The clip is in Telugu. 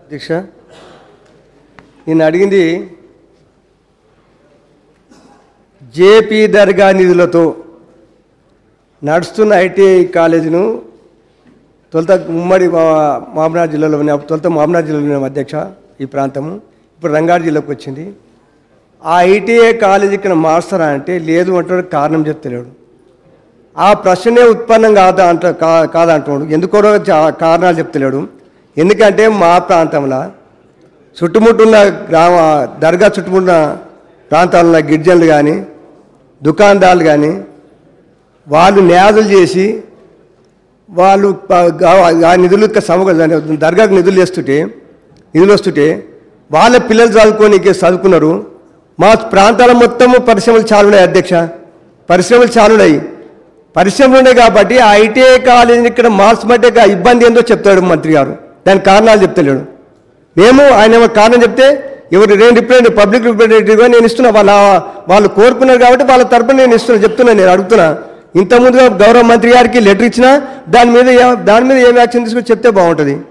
దీక్ష నేను అడిగింది జేపీ దర్గా నిధులతో నడుస్తున్న ఐటీఐ కాలేజీను తొలుత ఉమ్మడి మా- మామనాడు జిల్లాలో ఉన్న తొలుత మామనాడు జిల్లాలో ఉన్న అధ్యక్ష ఈ ప్రాంతము ఇప్పుడు రంగారెడ్డి జిల్లాకు వచ్చింది ఆ ఐటీఐ కాలేజీ ఇక్కడ మారుస్తారా అంటే లేదు అంటాడు కారణం చెప్తలేడు ఆ ప్రశ్నే ఉత్పన్నం కాదా అంట కా- కాదంటున్నాడు ఎందుకో చా- కారణాలు చెప్తలేడు ఎందుకంటే మా ప్రాంతంలో చుట్టుముట్టున్న గ్రామ దర్గా చుట్టుముట్టిన ప్రాంతాల్లో గిరిజనులు కానీ దుకాణదారులు కానీ వాళ్ళు న్యాదులు చేసి వాళ్ళు ప- గా- ఆ నిధులు సమగ దర్గాకు నిధులు వేస్తుంటే నిధులు వస్తుంటే వాళ్ళ పిల్లలు చదువుకోనికి చదువుకున్నారు మా ప్రాంతాల మొత్తము పరిశ్రమలు చాలా ఉన్నాయి అధ్యక్ష పరిశ్రమలు చాలా ఉన్నాయి పరిశ్రమలు ఉన్నాయి కాబట్టి ఆ ఐటీఐ కాలేజీని ఇక్కడ మార్చమంటే గా- ఇబ్బంది ఏందో చెప్తాడు మంత్రి గారు దానికి కారణాలు చెప్తలేడు మేము ఆయన ఏమో కారణం చెప్తే ఎవరు నేను రిప్రజెంట్ పబ్లిక్ రిప్రజెంటేటివ్గా నేను ఇస్తున్నా వాళ్ళ వాళ్ళు కోరుకున్నారు కాబట్టి వాళ్ళ తరపున నేను ఇస్తున్నా చెప్తున్నా నేను అడుగుతున్నా ఇంతకుముందుగా గౌరవ మంత్రి గారికి లెటర్ ఇచ్చినా దాని మీద ఏ- దాని మీద ఏం యాక్షన్ తీసుకొని చెప్తే బాగుంటుంది